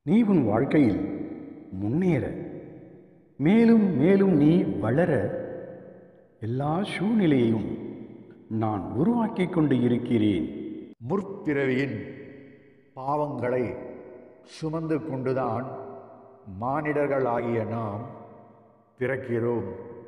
நீ உன் வாழ்க்கையில் முன்னேற மேலும் மேலும் நீ வளர எல்லா சூழ்நிலையையும் நான் உருவாக்கிக் கொண்டு இருக்கிறேன் முற்பிறவியின் பாவங்களை சுமந்து கொண்டுதான் மானிடர்களாகிய நாம் பிறக்கிறோம்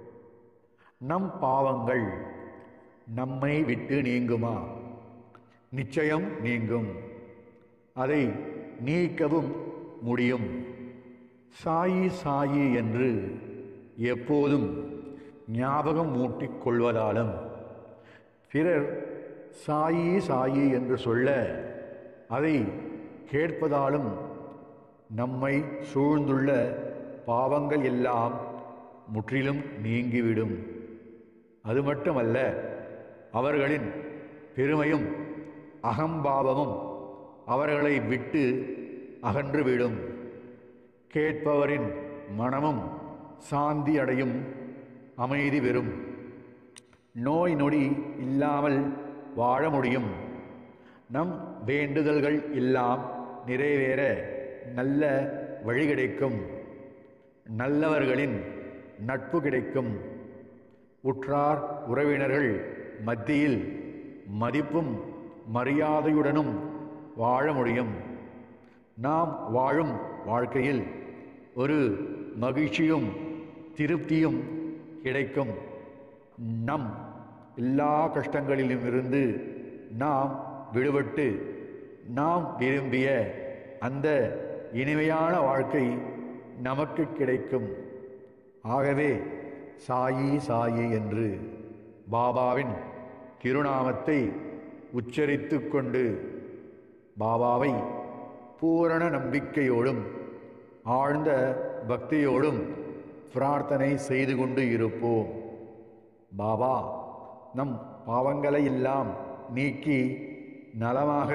நம் பாவங்கள் நம்மை விட்டு நீங்குமா நிச்சயம் நீங்கும் அதை நீக்கவும் முடியும் சாயி சாயி என்று எப்போதும் ஞாபகம் மூட்டிக் கொள்வதாலும் பிறர் சாயி சாயி என்று சொல்ல அதை கேட்பதாலும் நம்மை சூழ்ந்துள்ள பாவங்கள் எல்லாம் முற்றிலும் நீங்கிவிடும் அது மட்டுமல்ல அவர்களின் பெருமையும் அகம்பாவமும் அவர்களை விட்டு அகன்றுவிடும் கேட்பவரின் மனமும் சாந்தி அடையும் அமைதி பெறும் நோய் நொடி இல்லாமல் வாழ முடியும் நம் வேண்டுதல்கள் எல்லாம் நிறைவேற நல்ல வழி கிடைக்கும் நல்லவர்களின் நட்பு கிடைக்கும் உற்றார் உறவினர்கள் மத்தியில் மதிப்பும் மரியாதையுடனும் வாழ முடியும் நாம் வாழும் வாழ்க்கையில் ஒரு மகிழ்ச்சியும் திருப்தியும் கிடைக்கும் நம் எல்லா கஷ்டங்களிலும் இருந்து நாம் விடுபட்டு நாம் விரும்பிய அந்த இனிமையான வாழ்க்கை நமக்கு கிடைக்கும் ஆகவே சாயி சாயி என்று பாபாவின் திருநாமத்தை உச்சரித்து கொண்டு பாபாவை பூரண நம்பிக்கையோடும் ஆழ்ந்த பக்தியோடும் பிரார்த்தனை செய்து கொண்டு இருப்போம் பாபா நம் பாவங்களை எல்லாம் நீக்கி நலமாக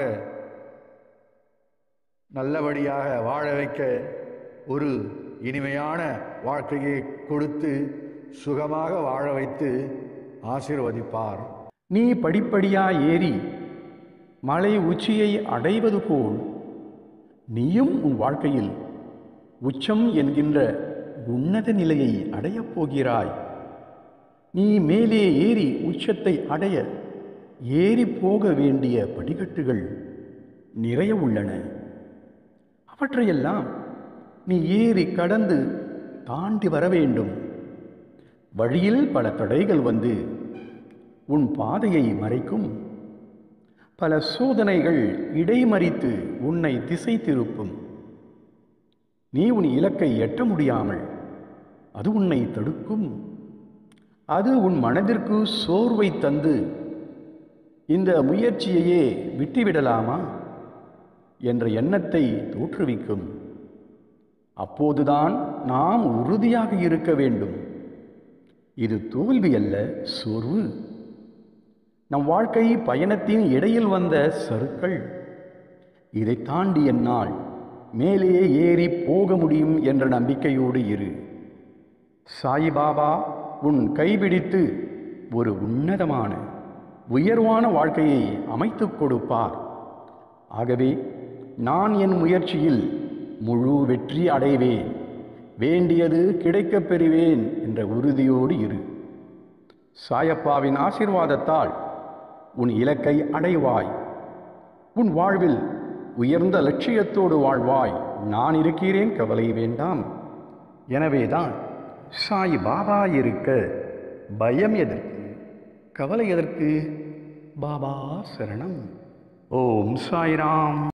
நல்லபடியாக வாழ வைக்க ஒரு இனிமையான வாழ்க்கையை கொடுத்து சுகமாக வாழ வைத்து ஆசீர்வதிப்பார் நீ படிப்படியா ஏறி மலை உச்சியை அடைவது போல் நீயும் உன் வாழ்க்கையில் உச்சம் என்கின்ற உன்னத நிலையை அடையப் போகிறாய் நீ மேலே ஏறி உச்சத்தை அடைய ஏறி போக வேண்டிய படிக்கட்டுகள் நிறைய உள்ளன அவற்றையெல்லாம் நீ ஏறி கடந்து தாண்டி வர வேண்டும் வழியில் பல தடைகள் வந்து உன் பாதையை மறைக்கும் பல சோதனைகள் இடைமறித்து உன்னை திசை திருப்பும் நீ உன் இலக்கை எட்ட முடியாமல் அது உன்னை தடுக்கும் அது உன் மனதிற்கு சோர்வை தந்து இந்த முயற்சியையே விட்டுவிடலாமா என்ற எண்ணத்தை தோற்றுவிக்கும் அப்போதுதான் நாம் உறுதியாக இருக்க வேண்டும் இது தோல்வி அல்ல சோர்வு நம் வாழ்க்கை பயணத்தின் இடையில் வந்த சறுக்கள் இதை தாண்டி என்னால் மேலே ஏறி போக முடியும் என்ற நம்பிக்கையோடு இரு சாயிபாபா உன் கைபிடித்து ஒரு உன்னதமான உயர்வான வாழ்க்கையை அமைத்துக் கொடுப்பார் ஆகவே நான் என் முயற்சியில் முழு வெற்றி அடைவேன் வேண்டியது கிடைக்கப் பெறுவேன் என்ற உறுதியோடு இரு சாயப்பாவின் ஆசீர்வாதத்தால் உன் இலக்கை அடைவாய் உன் வாழ்வில் உயர்ந்த லட்சியத்தோடு வாழ்வாய் நான் இருக்கிறேன் கவலை வேண்டாம் எனவேதான் சாய் பாபா இருக்க பயம் எதற்கு கவலை எதற்கு பாபா சரணம் ஓம் சாய்ராம்